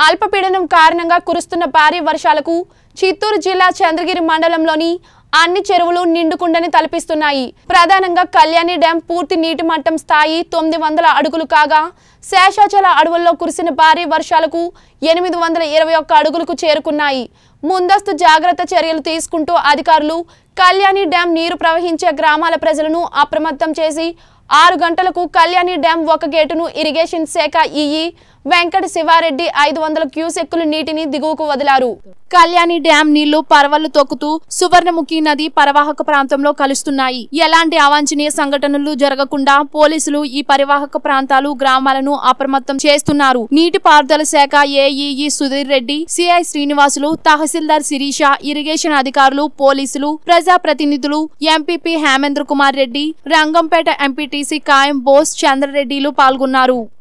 అల్పపీడనం కారణంగా కురుస్తున్న భారీ వర్షాలకు చిత్తూరు జిల్లా చంద్రగిరి మండలంలోని అన్ని చెరువులు నిండుకుండని తలపిస్తున్నాయి ప్రధానంగా కళ్యాణి డ్యాం పూర్తి నీటి మట్టం స్థాయి తొమ్మిది వందల అడుగులు కాగా శేషాచల అడవుల్లో కురిసిన భారీ వర్షాలకు ఎనిమిది వందల ఇరవై ఒక్క అడుగులకు చేరుకున్నాయి ముందస్తు జాగ్రత్త చర్యలు తీసుకుంటూ అధికారులు కళ్యాణి డ్యాం నీరు ప్రవహించే గ్రామాల ప్రజలను అప్రమత్తం చేసి ఆరు గంటలకు కళ్యాణి డ్యాం ఒక గేటును ఇరిగేషన్ శాఖ ఈఈ వెంకట శివారెడ్డి ఐదు వందల క్యూసెక్కుల నీటిని దిగువకు వదిలారు కళ్యాణి డ్యాం నీళ్లు పరవళ్లు తొక్కుతూ సువర్ణముఖి నది పరవాహక ప్రాంతంలో కలుస్తున్నాయి ఎలాంటి అవాంఛనీయ సంఘటనలు జరగకుండా పోలీసులు ఈ పరివాహక ప్రాంతాలు గ్రామాలను అప్రమత్తం చేస్తున్నారు నీటిపారుదల శాఖ AEE Sudheer Reddy CI Srinivasulu tahsildar Sirisha irrigation అధికారులు పోలీసులు ప్రజాప్రతినిధులు ఎంపీపీ హేమేంద్ర కుమార్ రెడ్డి రంగంపేట ఎంపీటీసీ కాయం బోస్ చంద్రరెడ్డిలు పాల్గొన్నారు